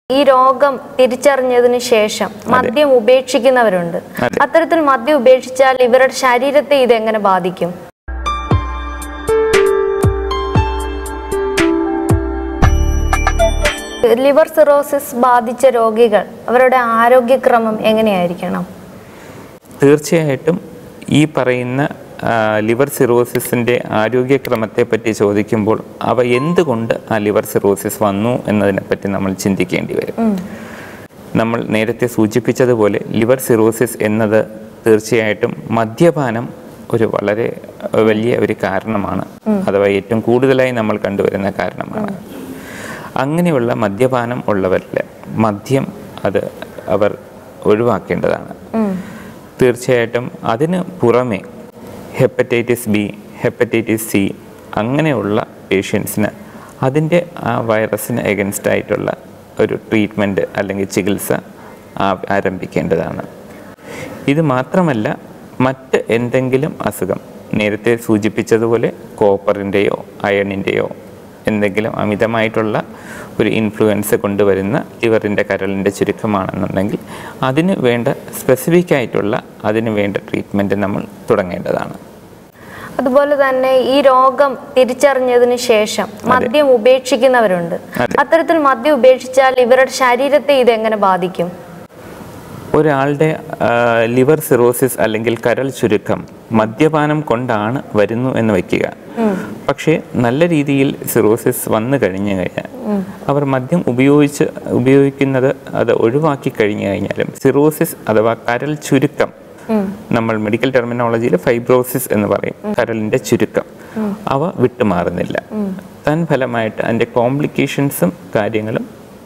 ഈ രോഗം തിരിച്ചറിഞ്ഞതിന് ശേഷം മദ്യം ഉപേക്ഷിക്കുന്നവരുണ്ട് അതെ. അത്തരത്തിൽ മദ്യം ഉപേക്ഷിച്ചാൽ ഇവരുടെ ശരീരത്തെ ഇത് എങ്ങനെ ബാധിക്കും ലിവർ സിറോസിസ് ബാധിച്ച രോഗികൾ അവരുടെ ആരോഗ്യക്രമം എങ്ങനെയായിരിക്കണം തീർച്ചയായിട്ടും ഈ പറയുന്ന ആ, ലിവർ സിറോസിസിൻ്റെ ആരോഗ്യക്രമത്തെ പറ്റി ചോദിക്കുമ്പോൾ അവ എന്തുകൊണ്ട് ആ ലിവർ സിറോസിസ് വന്നു എന്നതിനെപ്പറ്റി നമ്മൾ ചിന്തിക്കേണ്ടി വരും നമ്മൾ നേരത്തെ സൂചിപ്പിച്ചതുപോലെ ലിവർ സിറോസിസ് എന്നത് തീർച്ചയായിട്ടും മദ്യപാനം ഒരു വളരെ അഹ്, വലിയ ഒരു കാരണമാണ് അഥവാ ഏറ്റവും കൂടുതലായി നമ്മൾ കണ്ടുവരുന്ന കാരണമാണ് അങ്ങനെയുള്ള മദ്യപാനം ഉള്ളവരിൽ മദ്യം അത് അവർ ഒഴിവാക്കേണ്ടതാണ് തീർച്ചയായിട്ടും അതിന് പുറമെ ഹെപ്പറ്റൈറ്റിസ് ബി ഹെപ്പറ്റൈറ്റിസ് സി അങ്ങനെയുള്ള പേഷ്യൻസിന് അതിൻ്റെ ആ വൈറസിന് എഗൻസ്റ്റ് ആയിട്ടുള്ള ഒരു ട്രീറ്റ്മെൻറ്റ് അല്ലെങ്കിൽ ചികിത്സ ആ- ആരംഭിക്കേണ്ടതാണ് ഇത് മാത്രമല്ല മറ്റ് എന്തെങ്കിലും അസുഖം നേരത്തെ സൂചിപ്പിച്ചതുപോലെ കോപ്പറിൻ്റെയോ അയണിൻ്റെയോ എന്തെങ്കിലും അമിതമായിട്ടുള്ള ഒരു ഇൻഫ്ലുവൻസ് കൊണ്ടുവരുന്ന ലിവറിൻ്റെ കരളിൻ്റെ ചുരുക്കമാണെന്നുണ്ടെങ്കിൽ അതിന് വേണ്ട സ്പെസിഫിക് ആയിട്ടുള്ള അതിന് വേണ്ട ട്രീറ്റ്മെൻറ്റ് നമ്മൾ തുടങ്ങേണ്ടതാണ് അതുപോലെ തന്നെ ഈ രോഗം തിരിച്ചറിഞ്ഞതിന് ശേഷം മദ്യം ഉപേക്ഷിക്കുന്നവരുണ്ട് അതെ. അത്തരത്തിൽ മദ്യം ഉപേക്ഷിച്ചാൽ ഇവരുടെ ശരീരത്തെ ഇത് എങ്ങനെ ബാധിക്കും ഒരാളുടെ ആ, ലിവർ സിറോസിസ് അല്ലെങ്കിൽ കരൾ ചുരുക്കം മദ്യപാനം കൊണ്ടാണ് വരുന്നു എന്ന് വയ്ക്കുക പക്ഷേ നല്ല രീതിയിൽ സിറോസിസ് വന്നു കഴിഞ്ഞു കഴിഞ്ഞാൽ അവർ മദ്യം ഉപയോഗിച്ച് ഉപയോഗിക്കുന്നത് അത് ഒഴിവാക്കി കഴിഞ്ഞു കഴിഞ്ഞാലും സിറോസിസ് അഥവാ കരൾ ചുരുക്കം നമ്മൾ മെഡിക്കൽ ടെർമിനോളജിയിൽ ഫൈബ്രോസിസ് എന്ന് പറയും കരളിൻ്റെ ചുരുക്കം അവ വിട്ടുമാറുന്നില്ല തൻ ഫലമായിട്ട് അതിൻ്റെ കോംപ്ലിക്കേഷൻസും കാര്യങ്ങളും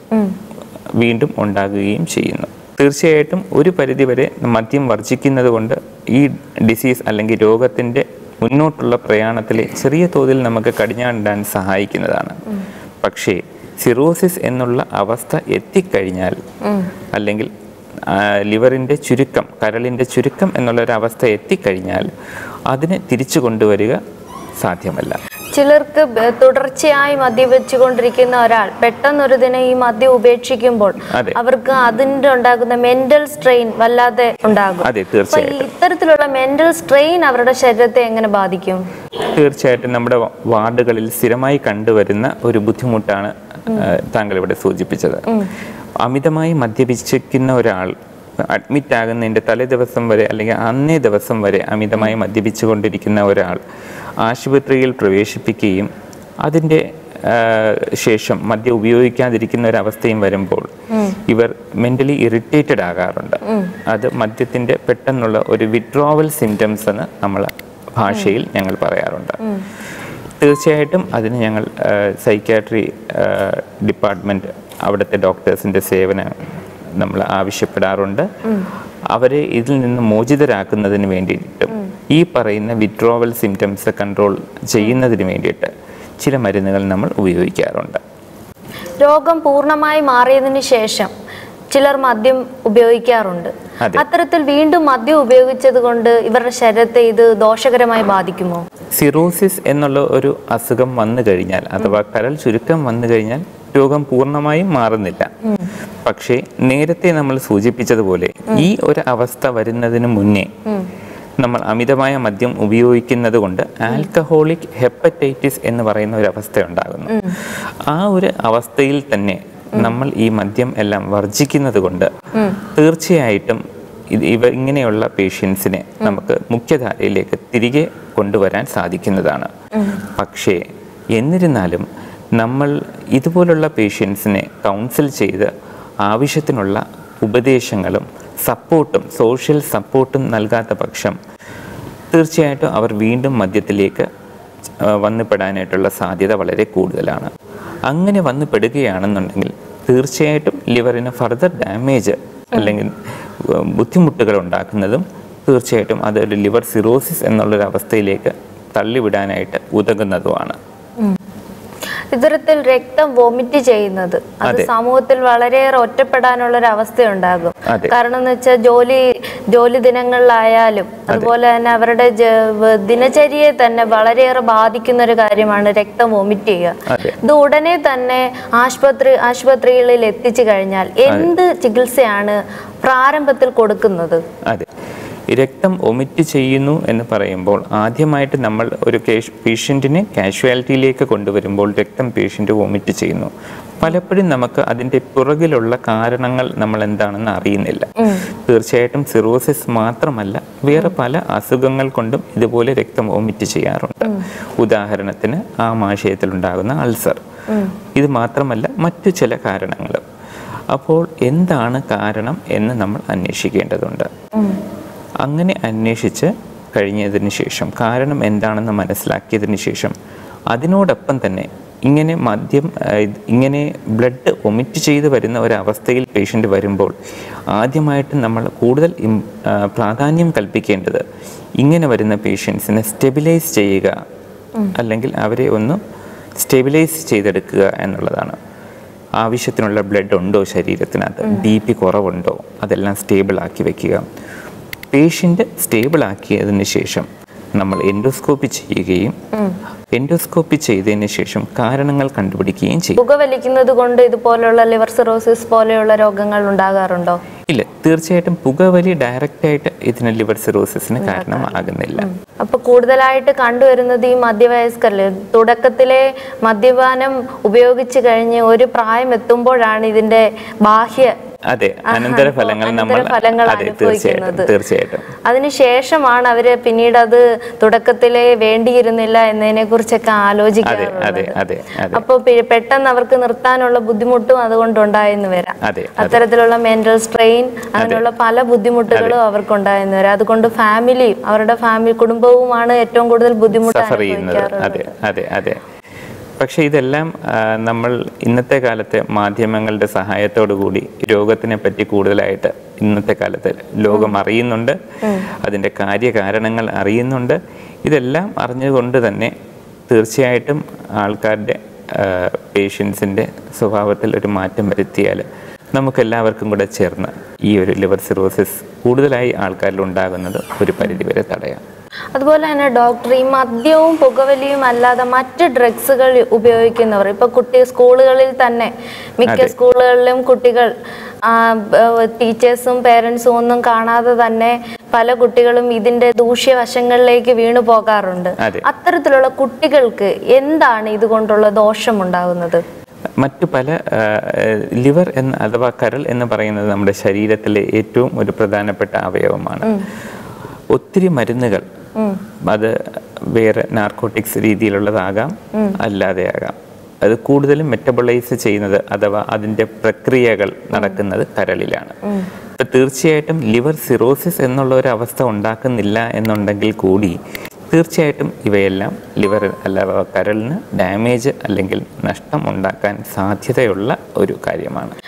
വീണ്ടും ഉണ്ടാകുകയും ചെയ്യുന്നു തീർച്ചയായിട്ടും ഒരു പരിധിവരെ മദ്യം വർജിക്കുന്നത് കൊണ്ട് ഈ ഡിസീസ് അല്ലെങ്കിൽ രോഗത്തിൻ്റെ മുന്നോട്ടുള്ള പ്രയാണത്തിൽ ചെറിയ തോതിൽ നമുക്ക് കടിഞ്ഞാണിടാൻ സഹായിക്കുന്നതാണ് പക്ഷേ സിറോസിസ് എന്നുള്ള അവസ്ഥ എത്തിക്കഴിഞ്ഞാൽ അല്ലെങ്കിൽ ആ, ലിവറിൻ്റെ ചുരുക്കം കരളിൻ്റെ ചുരുക്കം എന്നുള്ള ഒരു അവസ്ഥ എത്തിക്കഴിഞ്ഞാൽ അതിനെ തിരിച്ചു കൊണ്ടുവരിക സാധ്യമല്ല ചിലർക്ക് ബ- തുടർച്ചയായി മദ്യപിച്ചുകൊണ്ടിരിക്കുന്ന ഒരാൾ പെട്ടെന്നൊരു ദിനം ഈ മദ്യം ഉപേക്ഷിക്കുമ്പോൾ അതെ. അവർക്ക് അതിൻ്റെ ഉണ്ടാകുന്ന മെന്റൽ സ്ട്രെയിൻ വല്ലാതെ ഉണ്ടാകും അതെ അപ്പൊ ഈ തീർച്ചയായിട്ടും ഇത്തരത്തിലുള്ള മെന്റൽ സ്ട്രെയിൻ അവരുടെ ശരീരത്തെ എങ്ങനെ ബാധിക്കും തീർച്ചയായിട്ടും നമ്മുടെ വ- വാർഡുകളിൽ സ്ഥിരമായി കണ്ടുവരുന്ന ഒരു ബുദ്ധിമുട്ടാണ് ആ, താങ്കൾ ഇവിടെ സൂചിപ്പിച്ചത് അമിതമായി മദ്യപിച്ചിരിക്കുന്ന ഒരാൾ അഡ്മിറ്റ് ആകുന്നതിൻ്റെ തലേ ദിവസം വരെ അല്ലെങ്കിൽ അന്നേ ദിവസം വരെ അമിതമായി മദ്യപിച്ചു കൊണ്ടിരിക്കുന്ന ഒരാൾ ആശുപത്രിയിൽ പ്രവേശിപ്പിക്കുകയും അതിൻ്റെ ആ, ശേഷം മദ്യം ഉപയോഗിക്കാതിരിക്കുന്ന ഒരു അവസ്ഥയും വരുമ്പോൾ ഇവർ മെൻ്റലി ഇറിറ്റേറ്റഡ് ആകാറുണ്ട് അത് മദ്യത്തിൻ്റെ പെട്ടെന്നുള്ള ഒരു വിഡ്രോവൽ സിംറ്റംസ് എന്ന് നമ്മൾ ഭാഷയിൽ ഞങ്ങൾ പറയാറുണ്ട് തീർച്ചയായിട്ടും അതിന് ഞങ്ങൾ സൈക്യാട്രി ഡിപ്പാർട്ട്മെൻറ്റ് അവിടുത്തെ ഡോക്ടേഴ്സിൻ്റെ സേവനം നമ്മൾ ആവശ്യപ്പെടാറുണ്ട് അവരെ ഇതിൽ നിന്ന് മോചിതരാക്കുന്നതിന് വേണ്ടിയിട്ടും ഈ പറയുന്ന വിഡ്രോവൽ സിംറ്റംസ് കൺട്രോൾ ചെയ്യുന്നതിന് വേണ്ടിയിട്ട് ചില മരുന്നുകൾ നമ്മൾ ഉപയോഗിക്കാറുണ്ട് രോഗം പൂർണ്ണമായി മാറിയതിനു ശേഷം ചിലർ മദ്യം ഉപയോഗിക്കാറുണ്ട് അതെ. അത്തരത്തിൽ വീണ്ടും മദ്യം ഉപയോഗിച്ചത് കൊണ്ട് ഇവരുടെ ശരീരത്തെ ഇത് ദോഷകരമായി ബാധിക്കുമോ സിറോസിസ് എന്നുള്ള ഒരു അസുഖം വന്നു കഴിഞ്ഞാൽ അഥവാ കരൾ ചുരുക്കം വന്നു കഴിഞ്ഞാൽ രോഗം പൂർണ്ണമായും മാറുന്നില്ല പക്ഷേ നേരത്തെ നമ്മൾ സൂചിപ്പിച്ചതുപോലെ ഈ ഒരു അവസ്ഥ വരുന്നതിന് മുന്നേ നമ്മൾ അമിതമായ മദ്യം ഉപയോഗിക്കുന്നത് കൊണ്ട് ആൽക്കഹോളിക് ഹെപ്പറ്റൈറ്റിസ് എന്ന് പറയുന്ന ഒരു അവസ്ഥ ഉണ്ടാകുന്നു ആ ഒരു അവസ്ഥയിൽ തന്നെ നമ്മൾ ഈ മദ്യം എല്ലാം വർജിക്കുന്നത് കൊണ്ട് തീർച്ചയായിട്ടും ഇത് ഇവ ഇങ്ങനെയുള്ള പേഷ്യൻസിനെ നമുക്ക് മുഖ്യധാരയിലേക്ക് തിരികെ കൊണ്ടുവരാൻ സാധിക്കുന്നതാണ് പക്ഷേ എന്നിരുന്നാലും നമ്മൾ ഇതുപോലുള്ള പേഷ്യൻസിനെ കൗൺസിൽ ചെയ്ത് ആവശ്യത്തിനുള്ള ഉപദേശങ്ങളും സപ്പോർട്ടും സോഷ്യൽ സപ്പോർട്ടും നൽകാത്ത പക്ഷം തീർച്ചയായിട്ടും അവർ വീണ്ടും മദ്യത്തിലേക്ക് ആ, വന്നുപെടാനായിട്ടുള്ള സാധ്യത വളരെ കൂടുതലാണ് അങ്ങനെ വന്നു പെടുകയാണെന്നുണ്ടെങ്കിൽ തീർച്ചയായിട്ടും ലിവറിന് ഫർദർ ഡാമേജ് അല്ലെങ്കിൽ ആ, ബുദ്ധിമുട്ടുകൾ ഉണ്ടാക്കുന്നതും തീർച്ചയായിട്ടും അതൊരു ലിവർ സിറോസിസ് എന്നുള്ളൊരു അവസ്ഥയിലേക്ക് തള്ളിവിടാനായിട്ട് ഉതകുന്നതുമാണ് ഇത്തരത്തിൽ രക്തം വൊമിറ്റ് ചെയ്യുന്നത് അത് അതെ. സമൂഹത്തിൽ വളരെയേറെ ഒറ്റപ്പെടാനുള്ള ഒരു അവസ്ഥയുണ്ടാകും അതെ. കാരണം എന്ന് വെച്ചാൽ ജോലി ജോലി ദിനങ്ങളിലായാലും അതുപോലെ തന്നെ അവരുടെ ജ- വ- ദിനചര്യയെ തന്നെ വളരെയേറെ ബാധിക്കുന്ന ഒരു കാര്യമാണ് രക്തം വൊമിറ്റ് ചെയ്യുക അതെ. ഇത് ഉടനെ തന്നെ ആശുപത്രി ആശുപത്രികളിൽ എത്തിച്ചു കഴിഞ്ഞാൽ എന്ത് ചികിത്സയാണ് പ്രാരംഭത്തിൽ കൊടുക്കുന്നത് അതെ ഈ രക്തം ഒമിറ്റ് ചെയ്യുന്നു എന്ന് പറയുമ്പോൾ ആദ്യമായിട്ട് നമ്മൾ ഒരു പേഷ്യൻറ്റിനെ കാഷ്വാലിറ്റിയിലേക്ക് കൊണ്ടുവരുമ്പോൾ രക്തം പേഷ്യൻ്റ് വൊമിറ്റ് ചെയ്യുന്നു പലപ്പോഴും നമുക്ക് അതിൻ്റെ പുറകിലുള്ള കാരണങ്ങൾ നമ്മൾ എന്താണെന്ന് അറിയുന്നില്ല തീർച്ചയായിട്ടും സിറോസിസ് മാത്രമല്ല വേറെ പല അസുഖങ്ങൾ കൊണ്ടും ഇതുപോലെ രക്തം വൊമിറ്റ് ചെയ്യാറുണ്ട് ഉദാഹരണത്തിന് ആമാശയത്തിലുണ്ടാകുന്ന അൾസർ ഇത് മാത്രമല്ല മറ്റു ചില കാരണങ്ങളും അപ്പോൾ എന്താണ് കാരണം എന്ന് നമ്മൾ അന്വേഷിക്കേണ്ടതുണ്ട് അങ്ങനെ അന്വേഷിച്ച് കഴിഞ്ഞതിന് ശേഷം കാരണം എന്താണെന്ന് മനസ്സിലാക്കിയതിന് ശേഷം അതിനോടൊപ്പം തന്നെ ഇങ്ങനെ മദ്യം ആ, ഇത് ഇങ്ങനെ ബ്ലഡ് ഒമിറ്റ് ചെയ്ത് വരുന്ന ഒരവസ്ഥയിൽ പേഷ്യൻ്റ് വരുമ്പോൾ ആദ്യമായിട്ട് നമ്മൾ കൂടുതൽ ഇം- ആ, പ്രാധാന്യം കൽപ്പിക്കേണ്ടത് ഇങ്ങനെ വരുന്ന പേഷ്യൻസിനെ സ്റ്റെബിലൈസ് ചെയ്യുക അല്ലെങ്കിൽ അവരെ ഒന്ന് സ്റ്റെബിലൈസ് ചെയ്തെടുക്കുക എന്നുള്ളതാണ് ആവശ്യത്തിനുള്ള ബ്ലഡ് ഉണ്ടോ ശരീരത്തിനകത്ത് ബി പി കുറവുണ്ടോ അതെല്ലാം സ്റ്റേബിൾ ആക്കി വെക്കുക പേഷ്യൻ്റ് സ്റ്റേബിൾ ആക്കിയതിന് ശേഷം നമ്മൾ എൻഡോസ്കോപ്പി ചെയ്യുകയും എൻഡോസ്കോപ്പി ചെയ്തതിന് ശേഷം കാരണങ്ങൾ കണ്ടുപിടിക്കുകയും ചെയ്യും പുകവലിക്കുന്നത് കൊണ്ട് ഇതുപോലുള്ള ലിവർ സിറോസിസ് പോലെയുള്ള രോഗങ്ങൾ ഉണ്ടാകാറുണ്ടോ ഇല്ല തീർച്ചയായിട്ടും പുകവലി ഡയറക്റ്റായിട്ട് ഇതിന് ലിവർ സിറോസിസിന് കാരണമാകുന്നില്ല അപ്പൊ കൂടുതലായിട്ട് കണ്ടുവരുന്നത് ഈ മധ്യവയസ്കരില് തുടക്കത്തിലെ മദ്യപാനം ഉപയോഗിച്ച് കഴിഞ്ഞ് ഒരു പ്രായം എത്തുമ്പോഴാണ് ഇതിന്റെ ബാഹ്യ അതെ അനന്തരഫലങ്ങൾ നമ്മൾ അനന്തരഫലങ്ങൾ അതെ തീർച്ചയായിട്ടും അനുഭവിക്കുന്നത്. തീർച്ചയായിട്ടും അതിനുശേഷമാണ് അവര് പിന്നീട് അത് തുടക്കത്തിലേ വേണ്ടിയിരുന്നില്ല എന്നതിനെ കുറിച്ചൊക്കെ അതെ ആലോചിക്കാറുള്ളത് അതെ അതെ അതെ അപ്പൊ പെ- പെട്ടെന്ന് അവർക്ക് നിർത്താനുള്ള ബുദ്ധിമുട്ടും അതുകൊണ്ടുണ്ടായെന്ന് വരാം അതെ അത്തരത്തിലുള്ള മെന്റൽ സ്ട്രെയിൻ അങ്ങനെയുള്ള പല ബുദ്ധിമുട്ടുകളും അവർക്കുണ്ടായെന്ന് വരാം അതുകൊണ്ട് ഫാമിലിയും അവരുടെ ഫാമിലി കുടുംബവുമാണ് ഏറ്റവും കൂടുതൽ ബുദ്ധിമുട്ട് സഫർ ചെയ്യുന്നത് അനുഭവിക്കാറുള്ളത് അതെ അതെ അതെ പക്ഷെ ഇതെല്ലാം ആ, നമ്മൾ ഇന്നത്തെ കാലത്തെ മാധ്യമങ്ങളുടെ സഹായത്തോടു കൂടി രോഗത്തിനെ പറ്റി കൂടുതലായിട്ട് ഇന്നത്തെ കാലത്ത് ലോകം അറിയുന്നുണ്ട് അതിൻ്റെ കാര്യകാരണങ്ങൾ അറിയുന്നുണ്ട് ഇതെല്ലാം അറിഞ്ഞുകൊണ്ട് തന്നെ തീർച്ചയായിട്ടും ആൾക്കാരുടെ പേഷ്യൻസിൻ്റെ സ്വഭാവത്തിൽ ഒരു മാറ്റം വരുത്തിയാൽ നമുക്കെല്ലാവർക്കും കൂടെ ചേർന്ന് ഈ ഒരു ലിവർ സിറോസിസ് കൂടുതലായി ആൾക്കാരിൽ ഉണ്ടാകുന്നത് ഒരു പരിധിവരെ തടയാം അതുപോലെ തന്നെ ഡോക്ടർ ഈ മദ്യവും പുകവലിയും അല്ലാതെ മറ്റ് ഡ്രഗ്സുകൾ ഉപയോഗിക്കുന്നവർ ഇപ്പൊ കുട്ടി സ്കൂളുകളിൽ തന്നെ മിക്ക അതെ. സ്കൂളുകളിലും കുട്ടികൾ ടീച്ചേഴ്സും പേരൻസും ഒന്നും കാണാതെ തന്നെ പല കുട്ടികളും ഇതിന്റെ ദൂഷ്യവശങ്ങളിലേക്ക് വീണു പോകാറുണ്ട് അതെ. അത്തരത്തിലുള്ള കുട്ടികൾക്ക് എന്താണ് ഇതുകൊണ്ടുള്ള ദോഷമുണ്ടാകുന്നത് മറ്റു പല ലിവർ എന്ന് അഥവാ കരൾ എന്ന് പറയുന്നത് നമ്മുടെ ശരീരത്തിലെ ഏറ്റവും ഒരു പ്രധാനപ്പെട്ട അവയവമാണ് ഒത്തിരി മരുന്നുകൾ അത് വേറെ നാർക്കോട്ടിക്സ് രീതിയിലുള്ളതാകാം അല്ലാതെ ആകാം അത് കൂടുതലും മെറ്റബോളൈസ് ചെയ്യുന്നത് അഥവാ അതിൻ്റെ പ്രക്രിയകൾ നടക്കുന്നത് കരളിലാണ് അപ്പൊ തീർച്ചയായിട്ടും ലിവർ സിറോസിസ് എന്നുള്ള ഒരു അവസ്ഥ ഉണ്ടാക്കുന്നില്ല എന്നുണ്ടെങ്കിൽ കൂടി തീർച്ചയായിട്ടും ഇവയെല്ലാം ലിവർ അല്ല കരളിന് ഡാമേജ് അല്ലെങ്കിൽ നഷ്ടം ഉണ്ടാക്കാൻ സാധ്യതയുള്ള ഒരു കാര്യമാണ്